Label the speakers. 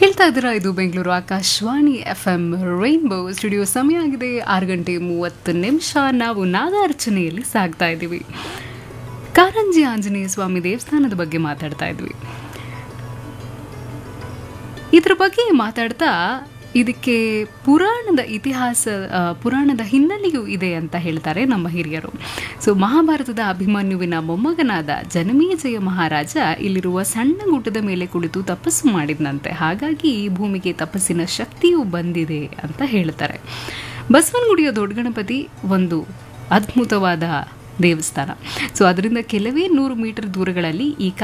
Speaker 1: ಕೇಳ್ತಾ ಇದ್ದೀರಾ ಇದು Bengaluru Akashvani F M rainbow studio ಸಮಯ ಆಗಿದೆ ಆರು ಗಂಟೆ ಮೂವತ್ತು ನಿಮಿಷ ನಾವು ನಾಗಾರ್ಚನೆಯಲ್ಲಿ ಸಾಗ್ತಾ ಇದ್ದೀವಿ ಕಾರಂಜಿ ಆಂಜನೇಯ ಸ್ವಾಮಿ ದೇವಸ್ಥಾನದ ಬಗ್ಗೆ ಮಾತಾಡ್ತಾ ಇದ್ವಿ ಇದ್ರ ಬಗ್ಗೆ ಮಾತಾಡ್ತಾ ಇದಕ್ಕೆ ಪುರಾಣದ ಇತಿಹಾಸ ಆ, ಪುರಾಣದ ಹಿನ್ನೆಲೆಯೂ ಇದೆ ಅಂತ ಹೇಳ್ತಾರೆ ನಮ್ಮ ಹಿರಿಯರು ಸೊ ಮಹಾಭಾರತದ ಅಭಿಮನ್ಯುವಿನ ಮೊಮ್ಮಗನಾದ ಜನಮೇಜಯ ಮಹಾರಾಜ ಇಲ್ಲಿರುವ ಸಣ್ಣ ಗುಡ್ಡದ ಮೇಲೆ ಕುಳಿತು ತಪಸ್ಸು ಮಾಡಿದ್ನಂತೆ ಹಾಗಾಗಿ ಈ ಭೂಮಿಗೆ ತಪಸ್ಸಿನ ಶಕ್ತಿಯೂ ಬಂದಿದೆ ಅಂತ ಹೇಳ್ತಾರೆ ಬಸವನಗುಡಿಯ ದೊಡ್ಡ ಗಣಪತಿ ಒಂದು ಅದ್ಭುತವಾದ ದೇವಸ್ಥಾನ ಸೊ ಅದರಿಂದ ಕೆಲವೇ ನೂರು ಮೀಟರ್ ದೂರಗಳಲ್ಲಿ ಈ